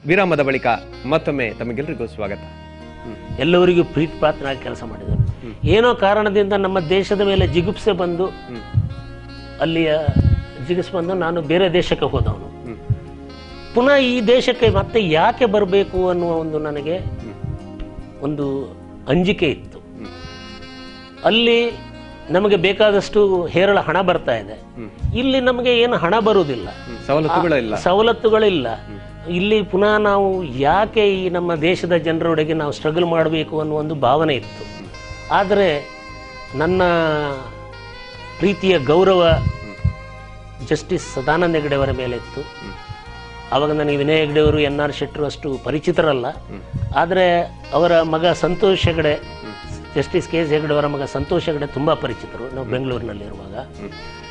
ವಿರಾಮದ ಬಳಿಕ ಮತ್ತೊಮ್ಮೆ ತಮಗೆಲ್ಲರಿಗೂ ಸ್ವಾಗತ ಹ್ಮ್. ಎಲ್ಲವರಿಗೂ ಪ್ರೀತಿ ಪಾತ್ರನಾಗಿ ಕೆಲಸ ಮಾಡಿದರು ಏನೋ ಕಾರಣದಿಂದ ನಮ್ಮ ದೇಶದ ಮೇಲೆ ಜಿಗುಪ್ಸೆ ಬಂದು ಹ್ಮ್. ಅಲ್ಲಿಯ ಜಿಗುಪ್ಸೆ ಬಂದು ನಾನು ಬೇರೆ ದೇಶಕ್ಕೆ ಹೋದವನು ಹ್ಮ್. ಪುನಃ ಈ ದೇಶಕ್ಕೆ ಮತ್ತೆ ಯಾಕೆ ಬರಬೇಕು ಅನ್ನುವ ಒಂದು ನನಗೆ ಹ್ಮ್. ಒಂದು ಅಂಜಿಕೆ ಇತ್ತು ಹ್ಮ್. ಅಲ್ಲಿ ನಮಗೆ ಬೇಕಾದಷ್ಟು ಹೇರಳ ಹಣ ಬರ್ತಾ ಇದೆ ಹ್ಮ್. ಇಲ್ಲಿ ನಮಗೆ ಏನು ಹಣ ಬರುವುದಿಲ್ಲ ಹ್ಮ್. ಸವಲತ್ತುಗಳಿಲ್ಲ ಸವಲತ್ತುಗಳಿಲ್ಲ ಇಲ್ಲಿ ಪುನಃ ನಾವು ಯಾಕೆ ಈ ನಮ್ಮ ದೇಶದ ಜನರೊಳಗೆ ನಾವು ಸ್ಟ್ರಗಲ್ ಮಾಡಬೇಕು ಅನ್ನೋ ಒಂದು ಭಾವನೆ ಇತ್ತು ಆದರೆ ನನ್ನ ಪ್ರೀತಿಯ ಗೌರವ ಜಸ್ಟಿಸ್ ಸದಾನಂದ ಹೆಗಡೆಯವರ ಮೇಲೆ ಇತ್ತು ಆವಾಗ ನನಗೆ ವಿನಯ್ ಹೆಗಡೆಯವರು ಎನ್ ಆರ್ ಶೆಟ್ಟರು ಅಷ್ಟು ಪರಿಚಿತರಲ್ಲ ಆದರೆ ಅವರ ಮಗ Santosh Hegde justice K S ಹೆಗಡೆಯವರ ಮಗ ಸಂತೋಷ್ ಹೆಗಡೆ ತುಂಬ ಪರಿಚಿತರು ನಾವು ಬೆಂಗಳೂರಿನಲ್ಲಿರುವಾಗ ಹ್ಮ್.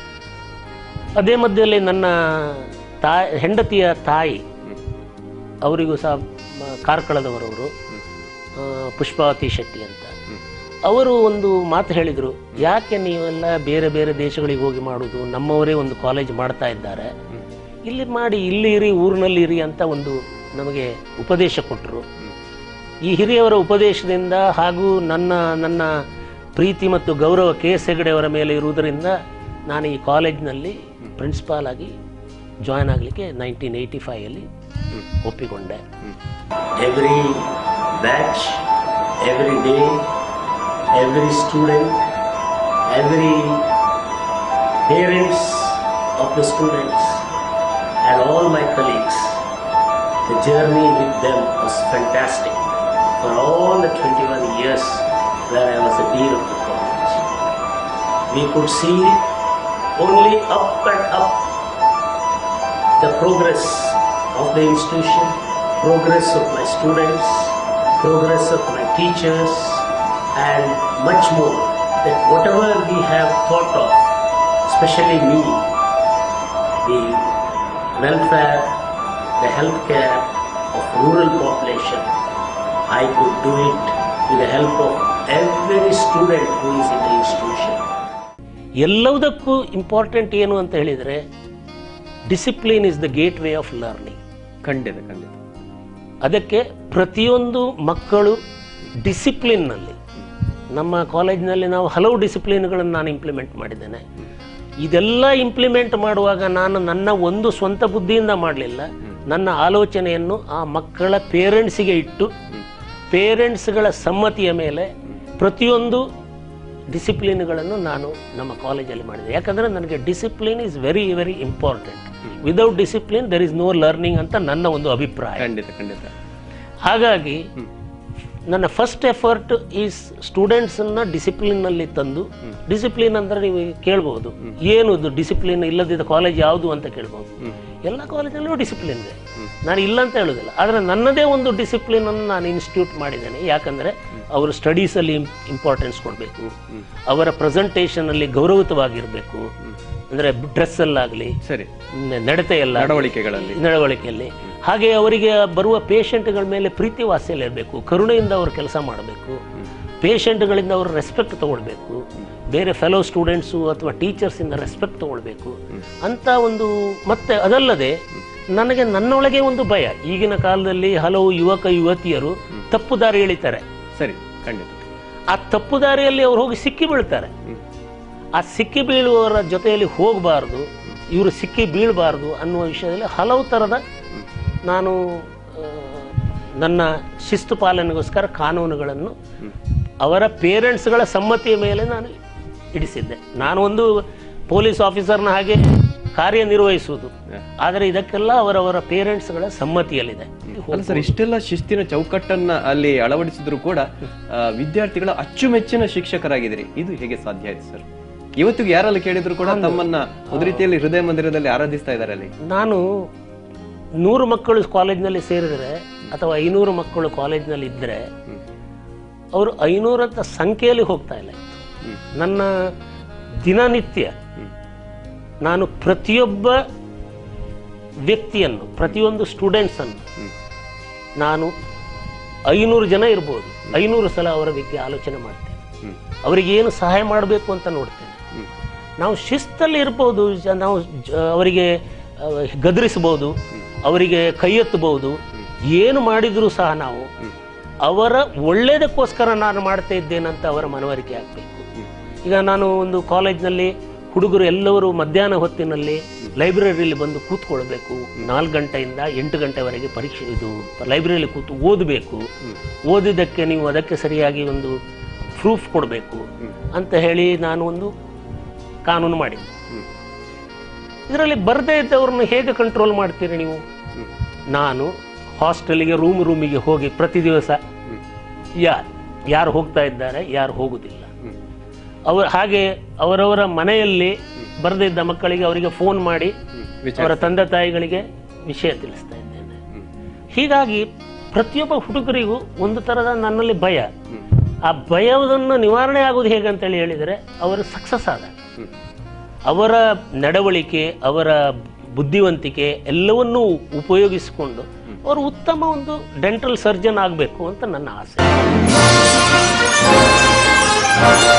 ಅದೇ ಮಧ್ಯದಲ್ಲಿ ನನ್ನ ತಾಯಿ ಹೆಂಡತಿಯ ತಾಯಿ ಹ್ಮ್. ಅವರಿಗೂ ಸಹ ಮ- ಕಾರ್ಕಳದವರವರು ಆ, ಪುಷ್ಪಾವತಿ ಶೆಟ್ಟಿ ಅಂತ ಹ್ಮ್. ಅವರು ಒಂದು ಮಾತು ಹೇಳಿದರು ಯಾಕೆ ನೀವೆಲ್ಲ ಬೇರೆ ಬೇರೆ ದೇಶಗಳಿಗೆ ಹೋಗಿ ಮಾಡೋದು ನಮ್ಮವರೇ ಒಂದು ಕಾಲೇಜ್ ಮಾಡ್ತಾ ಇದ್ದಾರೆ ಇಲ್ಲಿ ಮಾಡಿ ಇಲ್ಲಿ ಇರಿ ಊರಿನಲ್ಲಿ ಇರಿ ಅಂತ ಒಂದು ನಮಗೆ ಉಪದೇಶ ಕೊಟ್ಟರು ಈ ಹಿರಿಯವರ ಉಪದೇಶದಿಂದ ಹಾಗೂ ನನ್ನ ನನ್ನ ಪ್ರೀತಿ ಮತ್ತು ಗೌರವ ಕೆ ಎಸ್ ಹೆಗಡೆಯವರ ಮೇಲೆ ಇರುವುದರಿಂದ ನಾನು ಈ ಕಾಲೇಜ್ನಲ್ಲಿ ಪ್ರಿನ್ಸಿಪಾಲ್ ಆಗಿ ಜಾಯ್ನ್ ಆಗಲಿಕ್ಕೆ ನೈನ್ಟೀನ್ ಏಯ್ಟಿ ಫೈವಲ್ಲಿ ಒಪ್ಪಿಕೊಂಡೆ every batch, every day, every student, every parents of the students, and all my colleagues. The journey with them was fantastic for all the 21 years where I was a dean of the college. We could see only up and up the progress of the institution, progress of my students, progress of my teachers, and much more. That whatever we have thought of, especially me, the welfare, the healthcare of rural population, I could do it with the help of every student who is in the institution. ಎಲ್ಲವುದಕ್ಕೂ important ಏನು ಅಂತ ಹೇಳಿದರೆ discipline is the gateway of learning ಖಂಡಿತ ಖಂಡಿತ ಅದಕ್ಕೆ ಪ್ರತಿಯೊಂದು ಮಕ್ಕಳು ಡಿಸಿಪ್ಲಿನ್ನಲ್ಲಿ ನಮ್ಮ ಕಾಲೇಜಿನಲ್ಲಿ ನಾವು ಹಲವು ಡಿಸಿಪ್ಲಿನ್ಗಳನ್ನು ನಾನು ಇಂಪ್ಲಿಮೆಂಟ್ ಮಾಡಿದ್ದೇನೆ ಇದೆಲ್ಲ ಇಂಪ್ಲಿಮೆಂಟ್ ಮಾಡುವಾಗ ನಾನು ನನ್ನ ಒಂದು ಸ್ವಂತ ಬುದ್ಧಿಯಿಂದ ಮಾಡಲಿಲ್ಲ ನನ್ನ ಆಲೋಚನೆಯನ್ನು ಆ ಮಕ್ಕಳ ಪೇರೆಂಟ್ಸಿಗೆ ಇಟ್ಟು ಪೇರೆಂಟ್ಸ್ಗಳ ಸಮ್ಮತಿಯ ಮೇಲೆ ಪ್ರತಿಯೊಂದು ಡಿಸಿಪ್ಲಿನ್ಗಳನ್ನು ನಾನು ನಮ್ಮ ಕಾಲೇಜಲ್ಲಿ ಮಾಡಿದೆ ಯಾಕಂದರೆ ನನಗೆ discipline is very very important without discipline there is no learning ಅಂತ ನನ್ನ ಒಂದು ಅಭಿಪ್ರಾಯ ಖಂಡಿತ ಖಂಡಿತ ಹಾಗಾಗಿ ನನ್ನ ಫಸ್ಟ್ ಎಫರ್ಟ್ ಈ ಸ್ಟೂಡೆಂಟ್ಸನ್ನ ಡಿಸಿಪ್ಲಿನ್ನಲ್ಲಿ ತಂದು ಡಿಸಿಪ್ಲಿನ್ ಅಂದ್ರೆ ನೀವು ಕೇಳ್ಬೋದು ಏನು ಡಿಸಿಪ್ಲಿನ್ ಇಲ್ಲದಿದ್ದ ಕಾಲೇಜ್ ಯಾವುದು ಅಂತ ಕೇಳ್ಬೋದು ಎಲ್ಲ ಕಾಲೇಜಲ್ಲೂ ಡಿಸಿಪ್ಲಿನ್ ಇದೆ ನಾನು ಇಲ್ಲ ಅಂತ ಹೇಳೋದಿಲ್ಲ ಆದರೆ ನನ್ನದೇ ಒಂದು ಡಿಸಿಪ್ಲಿನ್ ಅನ್ನು ನಾನು ಇನ್ಸ್ಟಿಟ್ಯೂಟ್ ಮಾಡಿದ್ದೇನೆ ಯಾಕಂದರೆ ಅವರು ಸ್ಟಡೀಸಲ್ಲಿ ಇಂಪಾರ್ಟೆನ್ಸ್ ಕೊಡಬೇಕು ಅವರ ಪ್ರೆಸೆಂಟೇಷನಲ್ಲಿ ಗೌರವಿತವಾಗಿರಬೇಕು ಅಂದರೆ ಡ್ರೆಸ್ಸಲ್ಲಾಗಲಿ ಸರಿ ನಡತೆಯಲ್ಲ ನಡವಳಿಕೆಗಳಲ್ಲಿ ನಡವಳಿಕೆಯಲ್ಲಿ ಹಾಗೆ ಅವರಿಗೆ ಬರುವ ಪೇಷಂಟ್ಗಳ ಮೇಲೆ ಪ್ರೀತಿ ವಾತ್ಸಲ್ಯ ಇರಬೇಕು ಕರುಣೆಯಿಂದ ಅವರು ಕೆಲಸ ಮಾಡಬೇಕು ಪೇಷಂಟ್ಗಳಿಂದ ಅವರು ರೆಸ್ಪೆಕ್ಟ್ ತಗೊಳ್ಬೇಕು ಬೇರೆ ಫೆಲೋ ಸ್ಟೂಡೆಂಟ್ಸು ಅಥವಾ ಟೀಚರ್ಸಿಂದ ರೆಸ್ಪೆಕ್ಟ್ ತಗೊಳ್ಬೇಕು ಅಂತ ಒಂದು ಮತ್ತೆ ಅದಲ್ಲದೆ ನನಗೆ ನನ್ನೊಳಗೆ ಒಂದು ಭಯ ಈಗಿನ ಕಾಲದಲ್ಲಿ ಹಲವು ಯುವಕ ಯುವತಿಯರು ತಪ್ಪು ದಾರಿ ಎಳಿತಾರೆ ಸರಿ ಖಂಡಿತ ಆ ತಪ್ಪು ದಾರಿಯಲ್ಲಿ ಅವ್ರು ಹೋಗಿ ಸಿಕ್ಕಿ ಬೀಳ್ತಾರೆ ಆ ಸಿಕ್ಕಿ ಬೀಳುವವರ ಜೊತೆಯಲ್ಲಿ ಹೋಗಬಾರ್ದು ಇವರು ಸಿಕ್ಕಿ ಬೀಳಬಾರ್ದು ಅನ್ನುವ ವಿಷಯದಲ್ಲಿ ಹಲವು ಥರದ ನಾನು ಆ, ನನ್ನ ಶಿಸ್ತು ಪಾಲನೆಗೋಸ್ಕರ ಕಾನೂನುಗಳನ್ನು ಅವರ ಪೇರೆಂಟ್ಸ್ಗಳ ಸಮ್ಮತಿಯ ಮೇಲೆ ನಾನು ಇಡಿಸಿದ್ದೆ ನಾನು ಒಂದು ಪೊಲೀಸ್ ಆಫೀಸರ್ನ ಹಾಗೆ ಕಾರ್ಯನಿರ್ವಹಿಸುವುದು ಆದರೆ ಇದಕ್ಕೆಲ್ಲ ಅವರವರ ಪೇರೆಂಟ್ಸ್ಗಳ ಸಮ್ಮತಿಯಲ್ಲಿದೆ ಅಲ್ಲ ಸರ್ ಇಷ್ಟೆಲ್ಲ ಶಿಸ್ತಿನ ಚೌಕಟ್ಟನ್ನ ಅಲ್ಲಿ ಅಳವಡಿಸಿದ್ರು ಕೂಡ ಆ, ವಿದ್ಯಾರ್ಥಿಗಳ ಅಚ್ಚುಮೆಚ್ಚಿನ ಶಿಕ್ಷಕರಾಗಿದ್ದೀರಿ ಇದು ಹೇಗೆ ಸಾಧ್ಯ ಆಯ್ತು ಸರ್ ಇವತ್ತಿಗೂ ಯಾರಲ್ಲಿ ಕೇಳಿದ್ರು ಕೂಡ ತಮ್ಮನ್ನ ಒಂದು ರೀತಿಯಲ್ಲಿ ಹೃದಯ ಮಂದಿರದಲ್ಲಿ ಆರಾಧಿಸ್ತಾ ಇದ್ದಾರೆ ಅಲ್ಲಿ ನಾನು ನೂರು ಮಕ್ಕಳು ಕಾಲೇಜ್ನಲ್ಲಿ ಸೇರಿದರೆ ಅಥವಾ ಐನೂರು ಮಕ್ಕಳು ಕಾಲೇಜ್ನಲ್ಲಿ ಇದ್ದರೆ ಅವರು ಐನೂರಂತ ಸಂಖ್ಯೆಯಲ್ಲಿ ಹೋಗ್ತಾ ಇಲ್ಲ ನನ್ನ ದಿನನಿತ್ಯ ನಾನು ಪ್ರತಿಯೊಬ್ಬ ವ್ಯಕ್ತಿಯನ್ನು ಪ್ರತಿಯೊಂದು ಸ್ಟೂಡೆಂಟ್ಸನ್ನು ನಾನು ಐನೂರು ಜನ ಇರ್ಬೋದು ಐನೂರು ಸಲ ಅವರ ಬಗ್ಗೆ ಆಲೋಚನೆ ಮಾಡ್ತೇನೆ ಹ್ಮ್. ಅವರಿಗೆ ಏನು ಸಹಾಯ ಮಾಡಬೇಕು ಅಂತ ನೋಡ್ತೇನೆ ಹ್ಮ್. ನಾವು ಶಿಸ್ತಲ್ಲಿ ಇರ್ಬೋದು ಜ- ನಾವು ಜ- ಅವರಿಗೆ ಆ, ಗದರಿಸ್ಬೋದು ಅವರಿಗೆ ಕೈ ಎತ್ತಬಹುದು ಏನು ಮಾಡಿದರೂ ಸಹ ನಾವು ಅವರ ಒಳ್ಳೇದಕ್ಕೋಸ್ಕರ ನಾನು ಮಾಡ್ತಾ ಇದ್ದೇನಂತ ಅವರ ಮನವರಿಕೆ ಆಗಬೇಕು ಈಗ ನಾನು ಒಂದು ಕಾಲೇಜ್ನಲ್ಲಿ ಹುಡುಗರು ಎಲ್ಲರೂ ಮಧ್ಯಾಹ್ನ ಹೊತ್ತಿನಲ್ಲಿ ಲೈಬ್ರರಿಯಲ್ಲಿ ಬಂದು ಕೂತ್ಕೊಳ್ಬೇಕು ನಾಲ್ಕು ಗಂಟೆಯಿಂದ ಎಂಟು ಗಂಟೆವರೆಗೆ ಪರೀಕ್ಷೆ ಇದು ಲೈಬ್ರರಿಯಲ್ಲಿ ಕೂತು ಓದಬೇಕು ಓದಿದ್ದಕ್ಕೆ ನೀವು ಅದಕ್ಕೆ ಸರಿಯಾಗಿ ಒಂದು ಪ್ರೂಫ್ ಕೊಡಬೇಕು ಅಂತ ಹೇಳಿ ನಾನು ಒಂದು ಕಾನೂನು ಮಾಡಿದ್ದೆ ಇದರಲ್ಲಿ ಬರದೇ ಇದ್ದವ್ರನ್ನ ಹೇಗೆ ಕಂಟ್ರೋಲ್ ಮಾಡ್ತೀರಿ ನೀವು ನಾನು ಹಾಸ್ಟೆಲಿಗೆ ರೂಮ್ ರೂಮಿಗೆ ಹೋಗಿ ಪ್ರತಿ ದಿವಸ ಯಾರು ಯಾರು ಹೋಗ್ತಾ ಇದ್ದಾರೆ ಯಾರು ಹೋಗುದಿಲ್ಲ ಅವರು ಹಾಗೆ ಅವರವರ ಮನೆಯಲ್ಲಿ ಬರದೇ ಇದ್ದ ಮಕ್ಕಳಿಗೆ ಅವರಿಗೆ ಫೋನ್ ಮಾಡಿ ಅವರ ತಂದೆ ತಾಯಿಗಳಿಗೆ ವಿಷಯ ತಿಳಿಸ್ತಾ ಇದ್ದೇನೆ ಹೀಗಾಗಿ ಪ್ರತಿಯೊಬ್ಬ ಹುಡುಗರಿಗೂ ಒಂದು ಥರದ ನನ್ನಲ್ಲಿ ಭಯ ಆ ಭಯವನ್ನು ನಿವಾರಣೆ ಆಗೋದು ಹೇಗೆ ಅಂತೇಳಿ ಹೇಳಿದರೆ ಅವರು ಸಕ್ಸಸ್ ಆದ ಅವರ ನಡವಳಿಕೆ ಅವರ ಬುದ್ಧಿವಂತಿಕೆ ಎಲ್ಲವನ್ನೂ ಉಪಯೋಗಿಸಿಕೊಂಡು ಅವರು ಉತ್ತಮ ಒಂದು ಡೆಂಟಲ್ ಸರ್ಜನ್ ಆಗಬೇಕು ಅಂತ ನನ್ನ ಆಸೆ